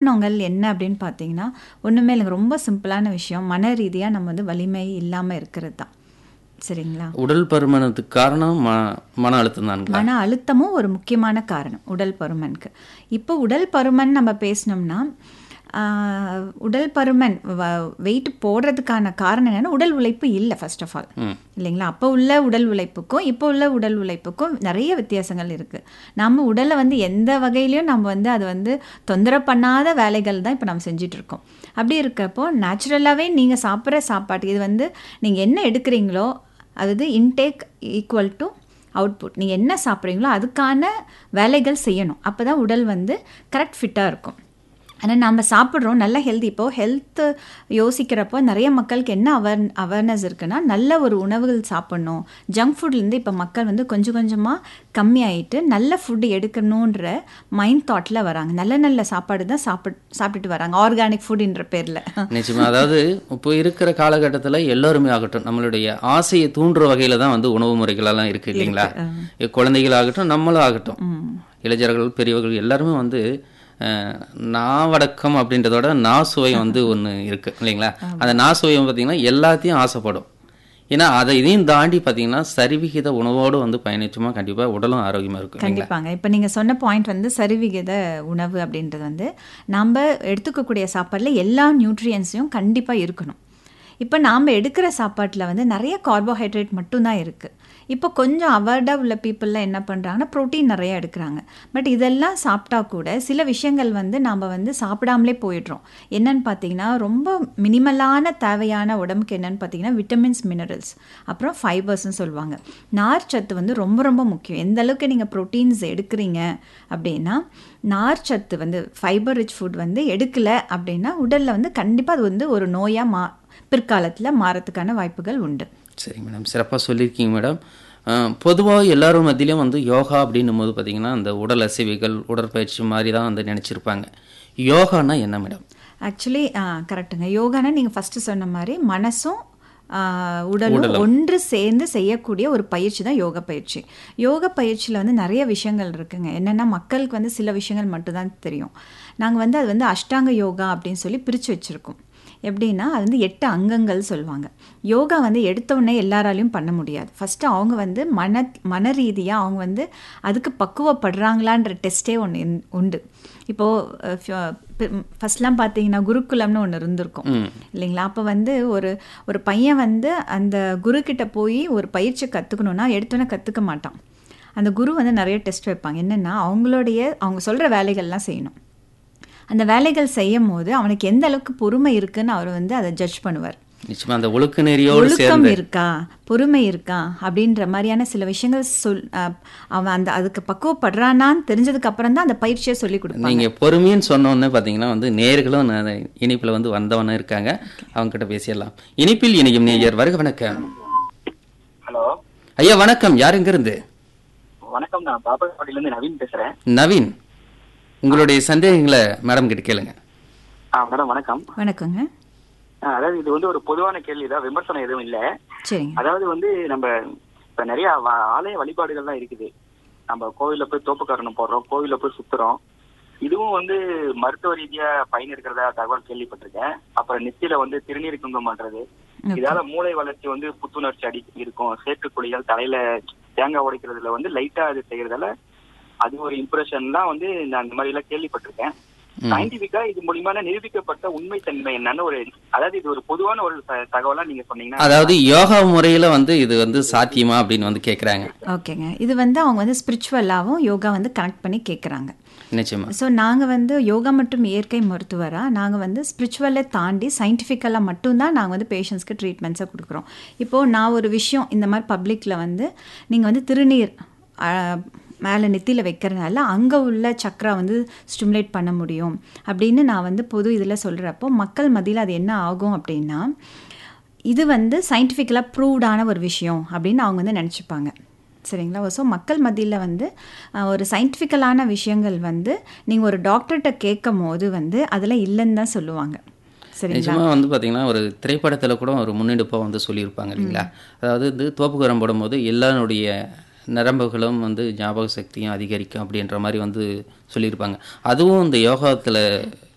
காரணங்கள் என்ன அப்படின்னு பார்த்தீங்கன்னா ஒன்றுமே இல்லைங்க ரொம்ப சிம்பிளான விஷயம் மன ரீதியாக நம்ம வந்து வலிமை இல்லாமல் இருக்கிறது தான் சரிங்களா உடல் பருமனத்துக்கு காரணம் ம மன அழுத்தம் தானுங்களா மன அழுத்தமும் ஒரு முக்கியமான காரணம் உடல் பருமனுக்கு இப்போ உடல் பருமன் நம்ம பேசினோம்னா ஆஹ், உடல் பருமன் வெயிட் போடுறதுக்கான காரணம் என்னன்னா உடல் உழைப்பு இல்லை ஃபர்ஸ்ட் ஆஃப் ஆல் இல்லைங்களா அப்போ உள்ள உடல் உழைப்புக்கும் இப்போ உள்ள உடல் உழைப்புக்கும் நிறைய வித்தியாசங்கள் இருக்குது நம்ம உடலை வந்து எந்த வகையிலையும் நம்ம வந்து அது வந்து தொந்தரவு பண்ணாத வேலைகள் தான் இப்போ நம்ம செஞ்சுட்டு இருக்கோம் அப்படி இருக்கப்போ நேச்சுரலாகவே நீங்கள் சாப்பிட்ற சாப்பாட்டு இது வந்து நீங்கள் என்ன எடுக்கிறீங்களோ அதாவது இன்டேக் ஈக்குவல் டு அவுட்புட் நீங்கள் என்ன சாப்பிட்றீங்களோ அதுக்கான வேலைகள் செய்யணும் அப்போ தான் உடல் வந்து கரெக்ட் ஃபிட்டாக இருக்கும் ஆனால் நம்ம சாப்பிட்றோம் நல்ல ஹெல்த் இப்போது ஹெல்த்து யோசிக்கிறப்போ நிறைய மக்களுக்கு என்ன அவர் அவேர்னஸ் இருக்குன்னா நல்ல ஒரு உணவுகள் சாப்பிட்ணும் ஜங்க் ஃபுட்லேருந்து இப்போ மக்கள் வந்து கொஞ்சம் கொஞ்சமாக கம்மியாயிட்டு நல்ல ஃபுட்டு எடுக்கணுன்ற மைண்ட் தாட்டில் வராங்க நல்ல நல்ல சாப்பாடு தான் சாப்பிட் சாப்பிட்டுட்டு வராங்க ஆர்கானிக் ஃபுட்ன்ற பேரில் நிச்சயமா அதாவது இப்போ இருக்கிற காலகட்டத்தில் எல்லோருமே ஆகட்டும் நம்மளுடைய ஆசையை தூண்டுற வகையில தான் வந்து உணவு முறைகளெல்லாம் இருக்கு இல்லைங்களா குழந்தைகளாகட்டும் நம்மளும் ஆகட்டும் இளைஞர்கள் பெரியவர்கள் எல்லாருமே வந்து அஹ், நாவடக்கம் அப்படின்றதோட நாசுவை வந்து ஒன்று இருக்கு இல்லைங்களா அந்த நாசுவை பார்த்தீங்கன்னா எல்லாத்தையும் ஆசைப்படும் ஏன்னா அதை இதையும் தாண்டி பார்த்தீங்கன்னா சரிவிகித உணவோடு வந்து பயணிச்சோமா கண்டிப்பாக உடலும் ஆரோக்கியமாக இருக்கும் இல்லைங்களா கண்டிப்பாங்க இப்போ நீங்கள் சொன்ன பாயிண்ட் வந்து சரிவிகித உணவு அப்படின்றது வந்து நம்ம எடுத்துக்கக்கூடிய சாப்பாட்டில் எல்லா நியூட்ரியன்ஸையும் கண்டிப்பாக இருக்கணும் இப்போ நாம் எடுக்கிற சாப்பாட்டில் வந்து நிறைய கார்போஹைட்ரேட் மட்டும்தான் இருக்குது இப்போ கொஞ்சம் அவார்டாக உள்ள பீப்புளெலாம் என்ன பண்ணுறாங்கன்னா ப்ரோட்டீன் நிறைய எடுக்கிறாங்க பட் இதெல்லாம் சாப்பிட்டா கூட சில விஷயங்கள் வந்து நாம் வந்து சாப்பிடாமலே போயிடுறோம் என்னன்னு பார்த்தீங்கன்னா ரொம்ப மினிமலான தேவையான உடம்புக்கு என்னன்னு பார்த்தீங்கன்னா விட்டமின்ஸ் மினரல்ஸ் அப்புறம் ஃபைபர்ஸ்னு சொல்லுவாங்க நார்ச்சத்து வந்து ரொம்ப ரொம்ப முக்கியம் எந்த அளவுக்கு நீங்கள் ப்ரோட்டீன்ஸ் எடுக்கிறீங்க அப்படின்னா நார்ச்சத்து வந்து ஃபைபர் ரிச் ஃபுட் வந்து எடுக்கலை அப்படின்னா உடலில் வந்து கண்டிப்பாக அது வந்து ஒரு நோயாக மா பிற்காலத்தில் மாறத்துக்கான வாய்ப்புகள் உண்டு சரிங்க மேடம் சிறப்பாக சொல்லியிருக்கீங்க மேடம் பொதுவாக எல்லாரும் மத்தியிலையும் வந்து யோகா அப்படின்னும் போது பார்த்தீங்கன்னா அந்த உடல் அசைவுகள் உடற்பயிற்சி மாதிரி தான் வந்து நினச்சிருப்பாங்க யோகானா என்ன மேடம் ஆக்சுவலி கரெக்டுங்க யோகானா நீங்கள் ஃபஸ்ட்டு சொன்ன மாதிரி மனசும் ஆ, உடலும் ஒன்று சேர்ந்து செய்யக்கூடிய ஒரு பயிற்சி தான் யோக பயிற்சி யோக பயிற்சியில் வந்து நிறைய விஷயங்கள் இருக்குங்க என்னென்னா மக்களுக்கு வந்து சில விஷயங்கள் மட்டும்தான் தெரியும் நாங்கள் வந்து அது வந்து அஷ்டாங்க யோகா அப்படின்னு சொல்லி பிரித்து வச்சுருக்கோம் எப்படின்னா அது வந்து எட்டு அங்கங்கள் சொல்லுவாங்க யோகா வந்து எடுத்த உடனே எல்லாராலையும் பண்ண முடியாது ஃபஸ்ட்டு அவங்க வந்து மன மன ரீதியாக அவங்க வந்து அதுக்கு பக்குவப்படுறாங்களான்ற டெஸ்ட்டே ஒன்று உண்டு இப்போது ஃபஸ்ட்லாம் பார்த்தீங்கன்னா குருகுலம்னு ஒன்று இருந்திருக்கும் இல்லைங்களா அப்போ வந்து ஒரு ஒரு பையன் வந்து அந்த குரு கிட்ட போய் ஒரு பயிற்சி கற்றுக்கணுன்னா எடுத்தோன்னே கற்றுக்க மாட்டான் அந்த குரு வந்து நிறைய டெஸ்ட் வைப்பாங்க என்னென்னா அவங்களுடைய அவங்க சொல்கிற வேலைகள்லாம் செய்யணும் அந்த வேலைகள் செய்யும் போது அவனுக்கு எந்த அளவுக்கு பொறுமை இருக்குன்னு அவர் வந்து அதை ஜட்ஜ் பண்ணுவார் நிச்சயமா அந்த ஒழுக்க நெறியோடு ஒழுக்கம் சேர்ந்து இருக்கா பொறுமை இருக்கா அப்படின்ற மாதிரியான சில விஷயங்கள் சொல் அஹ், அவன் அந்த அதுக்கு பக்குவப்படுறானான்னு தெரிஞ்சதுக்கு அப்புறம் தான் அந்த பயிற்சியை சொல்லி கொடுப்பாங்க நீங்க பொறுமைன்னு சொன்னோன்னே பார்த்தீங்கன்னா வந்து நேர்களும் நான் இனிப்பில் வந்து வந்தவன இருக்காங்க அவங்க கிட்ட பேசிடலாம் இனிப்பில் இணையும் நேயர் வருக வணக்கம் ஹலோ ஐயா வணக்கம் யார் இருந்து வணக்கம் நான் பாப்பாட்டில இருந்து நவீன் பேசுறேன் நவீன் உங்களுடைய சந்தேகங்களை மேடம் கிட்ட கேளுங்க ஆ மேடம் வணக்கம் வணக்கங்க ஆ, அதாவது இது வந்து ஒரு பொதுவான கேள்விதான் விமர்சனம் எதுவும் இல்ல சரிங்க அதாவது வந்து நம்ம இப்ப நிறைய வ- ஆலய வழிபாடுகள்லாம் இருக்குது நம்ம கோவில்ல போய் தோப்புக்காரணம் போடுறோம் கோவில்ல போய் சுத்துறோம் இதுவும் வந்து மருத்துவ ரீதியா பயன் இருக்கிறதா தகவல் கேள்விப்பட்டிருக்கேன் அப்புறம் நெத்தியில வந்து திருநீர் குங்கம் பண்றது இதால மூளை வளர்ச்சி வந்து புத்துணர்ச்சி அடி இருக்கும் சேற்று குழிகள் தலையில தேங்காய் உடைக்கிறதுல வந்து லைட்டா அது செய்யறதால அது ஒரு இம்ப்ரெஷன் தான் வந்து நான் இந்த மாதிரி எல்லாம் கேள்விப்பட்டிருக்கேன் சயின்டிபிக்கா இது மூலியமான நிரூபிக்கப்பட்ட உண்மை தன்மை என்னன்னு ஒரு அதாவது இது ஒரு பொதுவான ஒரு த- தகவலா நீங்க சொன்னீங்கன்னா அதாவது யோகா முறையில வந்து இது வந்து சாத்தியமா அப்படின்னு வந்து கேக்குறாங்க ஓகேங்க இது வந்து அவங்க வந்து ஸ்பிரிச்சுவலாகவும் யோகா வந்து கனெக்ட் பண்ணி கேட்குறாங்க நிச்சயமா ஸோ நாங்கள் வந்து யோகா மற்றும் இயற்கை மருத்துவராக நாங்கள் வந்து ஸ்பிரிச்சுவலை தாண்டி சயின்டிஃபிக்கலாக மட்டும்தான் நாங்கள் வந்து பேஷண்ட்ஸ்க்கு ட்ரீட்மெண்ட்ஸை கொடுக்குறோம் இப்போது நான் ஒரு விஷயம் இந்த மாதிரி பப்ளிக்கில் வந்து நீங்கள் வந்து திருநீர் மேலே நெத்தியில் வைக்கிறனால அங்கே உள்ள சக்ரா வந்து ஸ்டிமுலேட் பண்ண முடியும் அப்படின்னு நான் வந்து பொது இதில் சொல்கிறப்போ மக்கள் மத்தியில் அது என்ன ஆகும் அப்படின்னா இது வந்து சயின்டிஃபிக்கலாக ப்ரூவ்டான ஒரு விஷயம் அப்படின்னு அவங்க வந்து நினச்சிப்பாங்க சரிங்களா ஸோ மக்கள் மத்தியில் வந்து அஹ், ஒரு சயின்டிஃபிக்கலான விஷயங்கள் வந்து நீங்கள் ஒரு டாக்டர்கிட்ட கேட்கும் போது வந்து அதில் இல்லைன்னு தான் சொல்லுவாங்க சரிங்களா நிஜமா வந்து பாத்தீங்கன்னா ஒரு திரைப்படத்துல கூட ஒரு முன்னெடுப்பா வந்து சொல்லியிருப்பாங்க இல்லைங்களா அதாவது வந்து தோப்புக்கரம் போடும்போது எல்லாருடைய நரம்புகளும் வந்து ஞாபக சக்தியும் அதிகரிக்கும் அப்படின்ற மாதிரி வந்து சொல்லியிருப்பாங்க அதுவும் இந்த யோகாத்துல